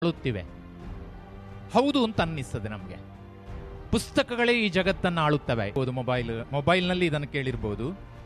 ಆಳುತ್ತಿವೆ ಹೌದು ಅಂತ ಅನ್ನಿಸ್ತದೆ ನಮಗೆ ಪುಸ್ತಕಗಳೇ ಈ ಜಗತ್ತನ್ನು ಆಳುತ್ತವೆ ಹೌದು ಮೊಬೈಲ್ ಮೊಬೈಲ್ನಲ್ಲಿ ಇದನ್ನು ಕೇಳಿರ್ಬೋದು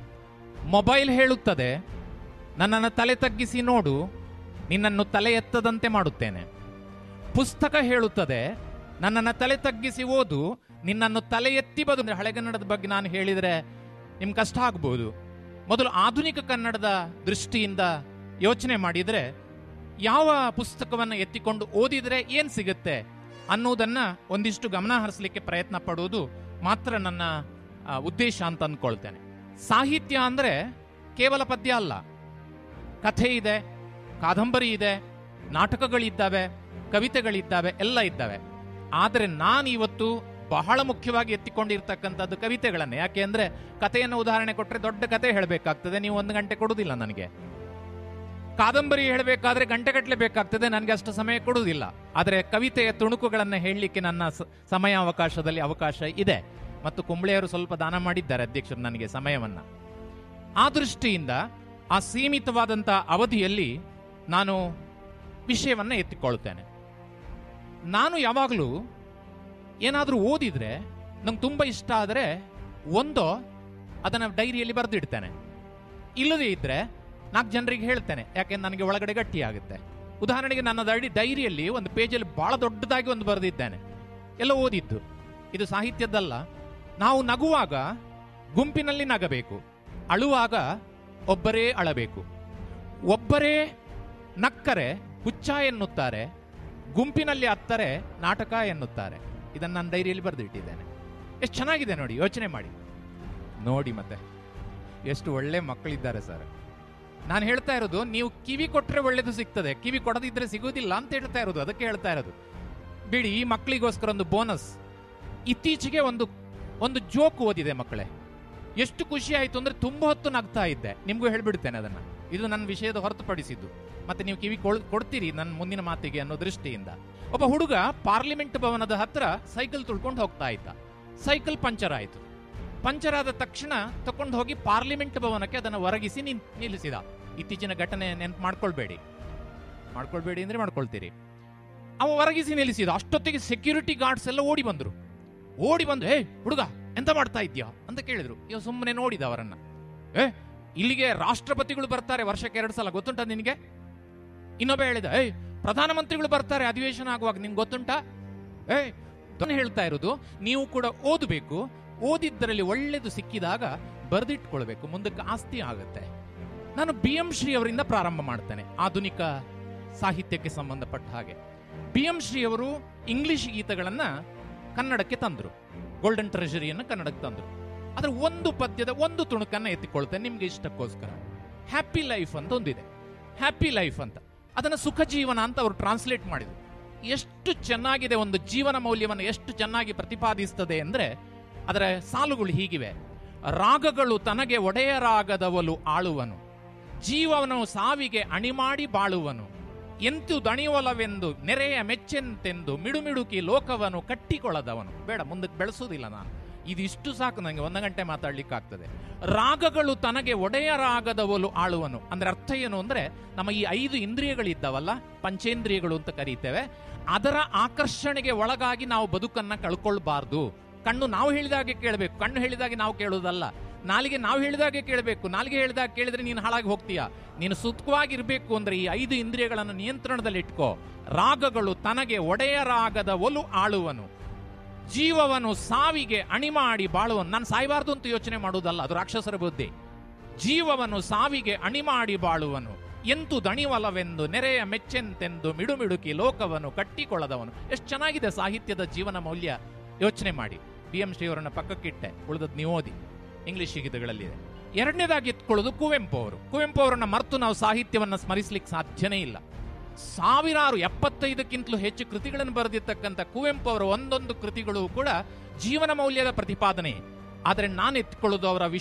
ಮೊಬೈಲ್ ಹೇಳುತ್ತದೆ ನನ್ನನ್ನು ತಲೆ ತಗ್ಗಿಸಿ ನೋಡು ನಿನ್ನನ್ನು ತಲೆ ಎತ್ತದಂತೆ ಮಾಡುತ್ತೇನೆ ಪುಸ್ತಕ ಹೇಳುತ್ತದೆ ನನ್ನನ್ನು ತಲೆ ತಗ್ಗಿಸಿ ಓದು ನಿನ್ನನ್ನು ತಲೆ ಎತ್ತಿ ಬದು ಅಂದ್ರೆ ಹಳೆಗನ್ನಡದ ಬಗ್ಗೆ ನಾನು ಹೇಳಿದರೆ ನಿಮ್ಗೆ ಕಷ್ಟ ಆಗ್ಬೋದು ಮೊದಲು ಆಧುನಿಕ ಕನ್ನಡದ ದೃಷ್ಟಿಯಿಂದ ಯೋಚನೆ ಮಾಡಿದರೆ ಯಾವ ಪುಸ್ತಕವನ್ನು ಎತ್ತಿಕೊಂಡು ಓದಿದರೆ ಏನ್ ಸಿಗುತ್ತೆ ಅನ್ನೋದನ್ನ ಒಂದಿಷ್ಟು ಗಮನ ಹರಿಸಲಿಕ್ಕೆ ಪ್ರಯತ್ನ ಪಡುವುದು ಮಾತ್ರ ನನ್ನ ಆ, ಉದ್ದೇಶ ಅಂತ ಅಂದ್ಕೊಳ್ತೇನೆ ಸಾಹಿತ್ಯ ಅಂದ್ರೆ ಕೇವಲ ಪದ್ಯ ಅಲ್ಲ ಕಥೆ ಇದೆ ಕಾದಂಬರಿ ಇದೆ ನಾಟಕಗಳಿದ್ದಾವೆ ಕವಿತೆಗಳಿದ್ದಾವೆ ಎಲ್ಲ ಇದ್ದಾವೆ ಆದರೆ ನಾನು ಇವತ್ತು ಬಹಳ ಮುಖ್ಯವಾಗಿ ಎತ್ತಿಕೊಂಡಿರ್ತಕ್ಕಂಥದ್ದು ಕವಿತೆಗಳನ್ನೇ ಯಾಕೆ ಅಂದ್ರೆ ಕಥೆಯನ್ನು ಉದಾಹರಣೆ ಕೊಟ್ಟರೆ ದೊಡ್ಡ ಕಥೆ ಹೇಳಬೇಕಾಗ್ತದೆ ನೀವು ಒಂದು ಗಂಟೆ ಕೊಡುವುದಿಲ್ಲ ನನಗೆ ಕಾದಂಬರಿ ಹೇಳಬೇಕಾದ್ರೆ ಗಂಟೆಗಟ್ಟಲೆ ಬೇಕಾಗ್ತದೆ ನನಗೆ ಅಷ್ಟು ಸಮಯ ಕೊಡುವುದಿಲ್ಲ ಆದರೆ ಕವಿತೆಯ ತುಣುಕುಗಳನ್ನು ಹೇಳಲಿಕ್ಕೆ ನನ್ನ ಸ- ಸಮಯ ಅವಕಾಶದಲ್ಲಿ ಅವಕಾಶ ಇದೆ ಮತ್ತು ಕುಂಬಳೆಯವರು ಸ್ವಲ್ಪ ದಾನ ಮಾಡಿದ್ದಾರೆ ಅಧ್ಯಕ್ಷರು ನನಗೆ ಸಮಯವನ್ನ ಆ ದೃಷ್ಟಿಯಿಂದ ಆ ಸೀಮಿತವಾದಂಥ ಅವಧಿಯಲ್ಲಿ ನಾನು ವಿಷಯವನ್ನ ಎತ್ತಿಕೊಳ್ತೇನೆ ನಾನು ಯಾವಾಗಲೂ ಏನಾದರೂ ಓದಿದ್ರೆ ನಂಗೆ ತುಂಬ ಇಷ್ಟ ಆದರೆ ಒಂದೋ ಅದನ್ನು ಡೈರಿಯಲ್ಲಿ ಬರೆದಿಡ್ತೇನೆ ಇಲ್ಲದೇ ಇದ್ರೆ ನಾಲ್ಕು ಜನರಿಗೆ ಹೇಳ್ತೇನೆ ಯಾಕೆ ನನಗೆ ಒಳಗಡೆ ಗಟ್ಟಿ ಆಗುತ್ತೆ ಉದಾಹರಣೆಗೆ ನನ್ನ ಡೈರಿ ಡೈರಿಯಲ್ಲಿ ಒಂದು ಪೇಜಲ್ಲಿ ಬಹಳ ದೊಡ್ಡದಾಗಿ ಒಂದು ಬರೆದಿದ್ದೇನೆ ಎಲ್ಲ ಓದಿದ್ದು ಇದು ಸಾಹಿತ್ಯದ್ದಲ್ಲ ನಾವು ನಗುವಾಗ ಗುಂಪಿನಲ್ಲಿ ನಗಬೇಕು ಅಳುವಾಗ ಒಬ್ಬರೇ ಅಳಬೇಕು ಒಬ್ಬರೇ ನಕ್ಕರೆ ಹುಚ್ಚ ಎನ್ನುತ್ತಾರೆ ಗುಂಪಿನಲ್ಲಿ ಅತ್ತರೆ ನಾಟಕ ಎನ್ನುತ್ತಾರೆ ಇದನ್ನು ನನ್ನ ಡೈರಿಯಲ್ಲಿ ಬರೆದಿಟ್ಟಿದ್ದೇನೆ ಎಷ್ಟು ಚೆನ್ನಾಗಿದೆ ನೋಡಿ ಯೋಚನೆ ಮಾಡಿ ನೋಡಿ ಮತ್ತೆ ಎಷ್ಟು ಒಳ್ಳೆ ಮಕ್ಕಳಿದ್ದಾರೆ ಸರ್ ನಾನು ಹೇಳ್ತಾ ಇರೋದು ನೀವು ಕಿವಿ ಕೊಟ್ರೆ ಒಳ್ಳೇದು ಸಿಗ್ತದೆ ಕಿವಿ ಕೊಡದಿದ್ರೆ ಸಿಗೋದಿಲ್ಲ ಅಂತ ಹೇಳ್ತಾ ಇರೋದು ಅದಕ್ಕೆ ಹೇಳ್ತಾ ಇರೋದು ಬಿಡಿ ಈ ಮಕ್ಕಳಿಗೋಸ್ಕರ ಒಂದು ಬೋನಸ್ ಇತ್ತೀಚೆಗೆ ಒಂದು ಒಂದು ಜೋಕ್ ಓದಿದೆ ಮಕ್ಕಳೇ ಎಷ್ಟು ಖುಷಿ ಆಯ್ತು ಅಂದ್ರೆ ತುಂಬಾ ಹೊತ್ತು ನಗ್ತಾ ಇದ್ದೆ ನಿಮ್ಗೂ ಹೇಳ್ಬಿಡ್ತೇನೆ ಅದನ್ನ ಇದು ನನ್ನ ವಿಷಯದ ಹೊರತುಪಡಿಸಿದ್ದು ಮತ್ತೆ ನೀವು ಕಿವಿ ಕೊಳ್- ಕೊಡ್ತೀರಿ ನನ್ನ ಮುಂದಿನ ಮಾತಿಗೆ ಅನ್ನೋ ದೃಷ್ಟಿಯಿಂದ ಒಬ್ಬ ಹುಡುಗ ಪಾರ್ಲಿಮೆಂಟ್ ಭವನದ ಹತ್ರ ಸೈಕಲ್ ತುಳ್ಕೊಂಡು ಹೋಗ್ತಾ ಇದ್ದ ಸೈಕಲ್ ಪಂಚರ್ ಆಯ್ತು ಪಂಚರ್ ಆದ ತಕ್ಷಣ ತಕೊಂಡು ಹೋಗಿ ಪಾರ್ಲಿಮೆಂಟ್ ಭವನಕ್ಕೆ ಅದನ್ನು ಹೊರಗಿಸಿ ನಿನ್ ನಿಲ್ಲಿಸಿದ ಇತ್ತೀಚಿನ ಘಟನೆ ನೆನ್ಪು ಮಾಡ್ಕೊಳ್ಬೇಡಿ ಮಾಡ್ಕೊಳ್ಬೇಡಿ ಅಂದ್ರೆ ಮಾಡ್ಕೊಳ್ತೀರಿ ಅವ ಹೊರಗಿಸಿ ನಿಲ್ಲಿಸಿದ ಅಷ್ಟೊತ್ತಿಗೆ ಸೆಕ್ಯೂರಿಟಿ ಗಾರ್ಡ್ಸ್ ಎಲ್ಲ ಓಡಿ ಬಂದ್ರು ಓಡಿ ಬಂದು ಏ ಹುಡುಗ ಎಂತ ಮಾಡ್ತಾ ಇದ್ಯಾ ಅಂತ ಕೇಳಿದ್ರು ಇವ ಸುಮ್ಮನೆ ನೋಡಿದ ಅವರನ್ನ ಏ ಇಲ್ಲಿಗೆ ರಾಷ್ಟ್ರಪತಿಗಳು ಬರ್ತಾರೆ ವರ್ಷಕ್ಕೆ ಎರಡು ಸಲ ಗೊತ್ತುಂಟಾ ನಿನಗೆ ಇನ್ನೊಬ್ಬ ಹೇಳಿದ ಏಯ್ ಪ್ರಧಾನಮಂತ್ರಿಗಳು ಬರ್ತಾರೆ ಅಧಿವೇಶನ ಆಗುವಾಗ ನಿನ್ಗೆ ಗೊತ್ತುಂಟಾ ಏಯ್ ನಾನು ಹೇಳ್ತಾ ಇರೋದು ನೀವು ಕೂಡ ಓದಬೇಕು ಓದಿದ್ದರಲ್ಲಿ ಒಳ್ಳೇದು ಸಿಕ್ಕಿದಾಗ ಬರೆದಿಟ್ಕೊಳ್ಬೇಕು ಮುಂದಕ್ಕೆ ಆಸ್ತಿ ಆಗುತ್ತೆ ನಾನು ಬಿ ಎಂ ಶ್ರೀ ಅವರಿಂದ ಪ್ರಾರಂಭ ಮಾಡ್ತೇನೆ ಆಧುನಿಕ ಸಾಹಿತ್ಯಕ್ಕೆ ಸಂಬಂಧಪಟ್ಟ ಹಾಗೆ ಬಿ ಎಂ ಶ್ರೀ ಅವರು ಇಂಗ್ಲಿಷ್ ಗೀತಗಳನ್ನ ಕನ್ನಡಕ್ಕೆ ತಂದ್ರು ಗೋಲ್ಡನ್ ಟ್ರೆಷರಿಯನ್ನು ಕನ್ನಡಕ್ಕೆ ತಂದ್ರು ಆದ್ರೆ ಒಂದು ಪದ್ಯದ ಒಂದು ತುಣುಕನ್ನ ಎತ್ತಿಕೊಳ್ತೇನೆ ನಿಮ್ಗೆ ಇಷ್ಟಕ್ಕೋಸ್ಕರ ಹ್ಯಾಪಿ ಲೈಫ್ ಅಂತ ಒಂದಿದೆ ಹ್ಯಾಪಿ ಲೈಫ್ ಅಂತ ಅದನ್ನ ಸುಖ ಜೀವನ ಅಂತ ಅವರು ಟ್ರಾನ್ಸ್ಲೇಟ್ ಮಾಡಿದ್ರು ಎಷ್ಟು ಚೆನ್ನಾಗಿದೆ ಒಂದು ಜೀವನ ಮೌಲ್ಯವನ್ನು ಎಷ್ಟು ಚೆನ್ನಾಗಿ ಪ್ರತಿಪಾದಿಸ್ತದೆ ಅಂದ್ರೆ ಅದರ ಸಾಲುಗಳು ಹೀಗಿವೆ ರಾಗಗಳು ತನಗೆ ಒಡೆಯರಾಗದವಲು ಆಳುವನು ಜೀವನು ಸಾವಿಗೆ ಅಣಿಮಾಡಿ ಬಾಳುವನು ಎಂತು ದಣಿವಲವೆಂದು ನೆರೆಯ ಮೆಚ್ಚೆಂತೆಂದು ಮಿಡುಮಿಡುಕಿ ಲೋಕವನ್ನು ಕಟ್ಟಿಕೊಳ್ಳದವನು ಬೇಡ ಮುಂದಕ್ಕೆ ಬೆಳೆಸೋದಿಲ್ಲ ನಾನು ಇದಿಷ್ಟು ಸಾಕು ನನಗೆ ಒಂದು ಗಂಟೆ ಮಾತಾಡ್ಲಿಕ್ಕಾಗ್ತದೆ ರಾಗಗಳು ತನಗೆ ಒಡೆಯರಾಗದವಲು ಆಳುವನು ಅಂದ್ರೆ ಅರ್ಥ ಏನು ಅಂದ್ರೆ ನಮ್ಮ ಈ ಐದು ಇಂದ್ರಿಯಗಳಿದ್ದಾವಲ್ಲ ಪಂಚೇಂದ್ರಿಯಗಳು ಅಂತ ಕರೀತೇವೆ ಅದರ ಆಕರ್ಷಣೆಗೆ ಒಳಗಾಗಿ ನಾವು ಬದುಕನ್ನ ಕಳ್ಕೊಳ್ಬಾರ್ದು ಕಣ್ಣು ನಾವು ಹೇಳಿದಾಗೆ ಕೇಳಬೇಕು ಕಣ್ಣು ಹೇಳಿದಾಗೆ ನಾವು ಕೇಳೋದಲ್ಲ ನಾಲಿಗೆ ನಾವು ಹೇಳಿದಾಗೆ ಕೇಳಬೇಕು ನಾಲಿಗೆ ಹೇಳಿದಾಗ ಕೇಳಿದ್ರೆ ನೀನು ಹಾಳಾಗಿ ಹೋಗ್ತೀಯ ನೀನು ಸುಖವಾಗಿರ್ಬೇಕು ಅಂದ್ರೆ ಈ ಐದು ಇಂದ್ರಿಯಗಳನ್ನು ನಿಯಂತ್ರಣದಲ್ಲಿ ಇಟ್ಕೋ ರಾಗಗಳು ತನಗೆ ಒಡೆಯರಾಗದ ಒಲು ಆಳುವನು ಜೀವವನ್ನು ಸಾವಿಗೆ ಅಣಿಮಾಡಿ ಬಾಳುವನು ನಾನು ಸಾಯಬಾರ್ದು ಅಂತ ಯೋಚನೆ ಮಾಡುವುದಲ್ಲ ಅದು ರಾಕ್ಷಸರ ಬುದ್ಧಿ ಜೀವವನ್ನು ಸಾವಿಗೆ ಅಣಿಮಾಡಿ ಬಾಳುವನು ಎಂತು ದಣಿವಲವೆಂದು ನೆರೆಯ ಮೆಚ್ಚೆಂತೆಂದು ಮಿಡುಮಿಡುಕಿ ಲೋಕವನ್ನು ಕಟ್ಟಿಕೊಳ್ಳದವನು ಎಷ್ಟು ಚೆನ್ನಾಗಿದೆ ಸಾಹಿತ್ಯದ ಜೀವನ ಮೌಲ್ಯ ಯೋಚನೆ ಮಾಡಿ ಬಿ ಎಂ ಶ್ರೀಯವರನ್ನ ಪಕ್ಕಕ್ಕಿಟ್ಟೆ ಉಳಿದದ್ದು ನೀವು ಓದಿ ಇಂಗ್ಲಿಷ್ ಗೀತಗಳಲ್ಲಿದೆ ಎರಡನೇದಾಗಿ ಎತ್ಕೊಳ್ಳೋದು ಕುವೆಂಪು ಅವರು ಕುವೆಂಪು ಅವರನ್ನ ಮರೆತು ನಾವು ಸಾಹಿತ್ಯವನ್ನ ಸ್ಮರಿಸಲಿಕ್ಕೆ ಸಾಧ್ಯನೇ ಇಲ್ಲ ಸಾವಿರಾರು ಎಪ್ಪತ್ತೈದಕ್ಕಿಂತಲೂ ಹೆಚ್ಚು ಕೃತಿಗಳನ್ನು ಬರೆದಿರ್ತಕ್ಕಂಥ ಕುವೆಂಪು ಅವರ ಒಂದೊಂದು ಕೃತಿಗಳು ಕೂಡ ಜೀವನ ಮೌಲ್ಯದ ಪ್ರತಿಪಾದನೆ ಆದರೆ ನಾನು ಎತ್ಕೊಳ್ಳೋದು ಅವರ